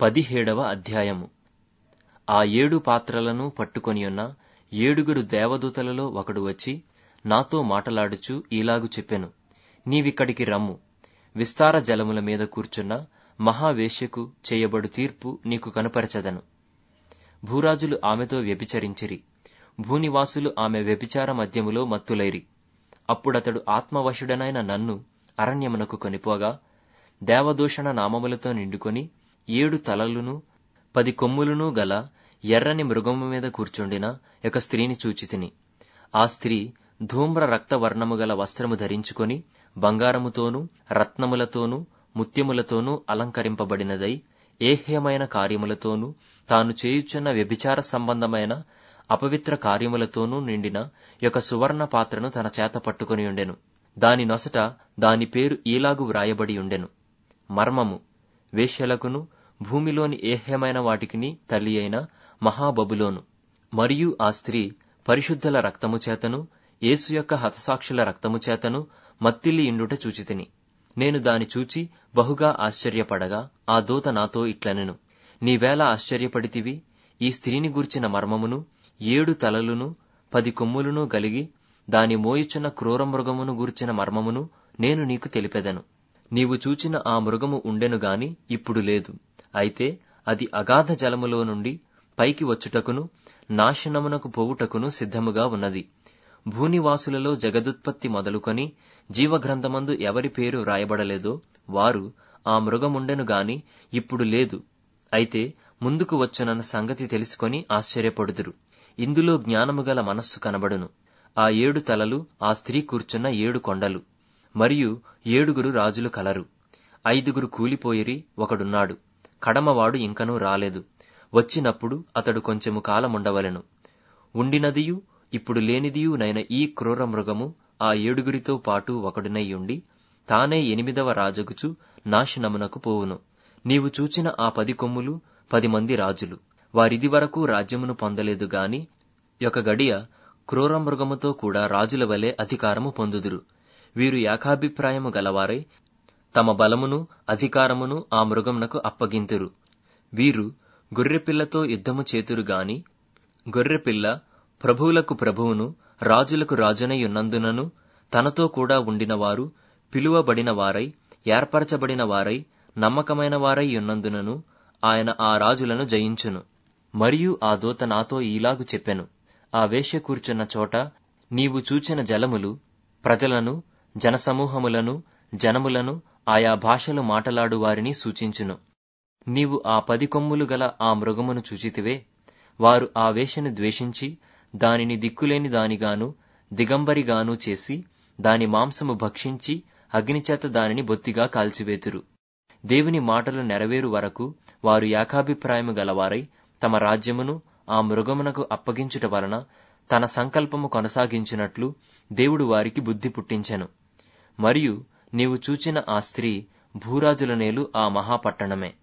పదిహేడవ అధ్యాయము ఆ ఏడు పాత్రలను పట్టుకొనియున్న ఏడుగురు దేవదూతలలో ఒకడు వచ్చి నాతో మాటలాడుచు ఈలాగు చెప్పెను నీవిక్కడికి రమ్ము విస్తార జలముల మీద కూర్చున్న మహావేశ్యకు చేయబడు తీర్పు నీకు కనుపరచెదను భూరాజులు ఆమెతో వ్యభిచరించిరి భూనివాసులు ఆమె వ్యభిచార మధ్యములో మత్తులైరి అప్పుడతడు ఆత్మవశుడనైన నన్ను అరణ్యమునకు కొనిపోగా దేవదూషణ నామములతో నిండుకొని ఏడు తలలును పది కొమ్ములును గల ఎర్రని మృగము మీద కూర్చుండిన ఒక స్త్రీని చూచితిని ఆ స్త్రీ ధూమ్ర రక్తవర్ణము గల వస్త్రము ధరించుకొని బంగారముతోనూ రత్నములతోనూ ముత్యములతోనూ అలంకరింపబడినదై ఏహ్యమైన కార్యములతోనూ తాను చేయుచున్న వ్యభిచార సంబంధమైన అపవిత్ర కార్యములతోనూ నిండిన ఒక సువర్ణ పాత్రను తన చేత పట్టుకుని ఉండెను దాని నొసట దాని పేరు ఈలాగు వ్రాయబడి ఉండెను మర్మము వేశ్యలకును భూమిలోని ఏహ్యమైన వాటికిని తల్లి అయిన మహాబబులోను మరియు ఆ స్త్రీ పరిశుద్ధుల రక్తము చేతను యేసు యొక్క హతసాక్షుల రక్తము చేతను మత్తిల్లి ఇండుట చూచితిని నేను దాని చూచి బహుగా ఆశ్చర్యపడగా ఆ దూత నాతో ఇట్లనెను నీవేళ ఆశ్చర్యపడితివి ఈ స్త్రీని గూర్చిన మర్మమును ఏడు తలలును పది కొమ్ములను గలిగి దాని మోయుచున్న క్రూర మృగమును గూర్చిన మర్మమును నేను నీకు తెలిపెదను నీవు చూచిన ఆ మృగము ఉండెను గాని ఇప్పుడు లేదు అయితే అది అగాధ జలములో నుండి పైకి వచ్చుటకును నాశనమునకు పోవుటకును సిద్ధముగా ఉన్నది భూనివాసులలో జగదుత్పత్తి మొదలుకొని జీవగ్రంథమందు ఎవరి పేరు వ్రాయబడలేదో వారు ఆ మృగముండెను గాని ఇప్పుడు లేదు అయితే ముందుకు వచ్చునన్న సంగతి తెలుసుకొని ఆశ్చర్యపడుదురు ఇందులో జ్ఞానము గల మనస్సు కనబడును ఆ ఏడు తలలు ఆ స్త్రీ కూర్చున్న ఏడు కొండలు మరియు ఏడుగురు రాజులు కలరు ఐదుగురు కూలిపోయిరి ఒకడున్నాడు కడమవాడు ఇంకనూ రాలేదు వచ్చినప్పుడు అతడు కొంచెము కాలముండవలెను ఉండినదియు ఇప్పుడు లేనిదియు నైన ఈ క్రూర మృగము ఆ ఏడుగురితో పాటు ఒకడునై ఉండి తానే ఎనిమిదవ రాజగుచు నాశనమునకు పోవును నీవు చూచిన ఆ పది కొమ్ములు పది మంది రాజులు వారిది వరకు రాజ్యమును పొందలేదు గాని ఒక గడియ క్రూర మృగముతో కూడా రాజుల వలె అధికారము పొందుదురు వీరు ఏకాభిప్రాయము గలవారై తమ బలమును అధికారమును ఆ మృగమునకు అప్పగింతురు వీరు గొర్రెపిల్లతో యుద్ధము చేతురు గాని గొర్రెపిల్ల ప్రభువులకు ప్రభువును రాజులకు రాజునై ఉన్నందునను తనతో కూడా ఉండిన వారు పిలువబడిన వారై ఏర్పరచబడిన వారై నమ్మకమైన వారై ఉన్నందునను ఆయన ఆ రాజులను జయించును మరియు ఆ దూత నాతో ఈలాగు చెప్పెను ఆ వేశ్య కూర్చున్న చోట నీవు చూచిన జలములు ప్రజలను జనసమూహములను జనములను ఆయా భాషలు మాటలాడు వారిని సూచించును నీవు ఆ పది కొమ్ములు గల ఆ మృగమును చూచితివే వారు ఆ వేషను ద్వేషించి దానిని దిక్కులేని దానిగాను దిగంబరిగాను చేసి దాని మాంసము భక్షించి అగ్నిచేత దానిని బొత్తిగా కాల్చివేతురు దేవుని మాటలు నెరవేరు వరకు వారు ఏకాభిప్రాయము గలవారై తమ రాజ్యమును ఆ మృగమునకు అప్పగించుట వలన తన సంకల్పము కొనసాగించినట్లు దేవుడు వారికి బుద్ధి పుట్టించెను మరియు నీవు చూచిన ఆ స్త్రీ భూరాజుల నేలు ఆ మహాపట్టణమే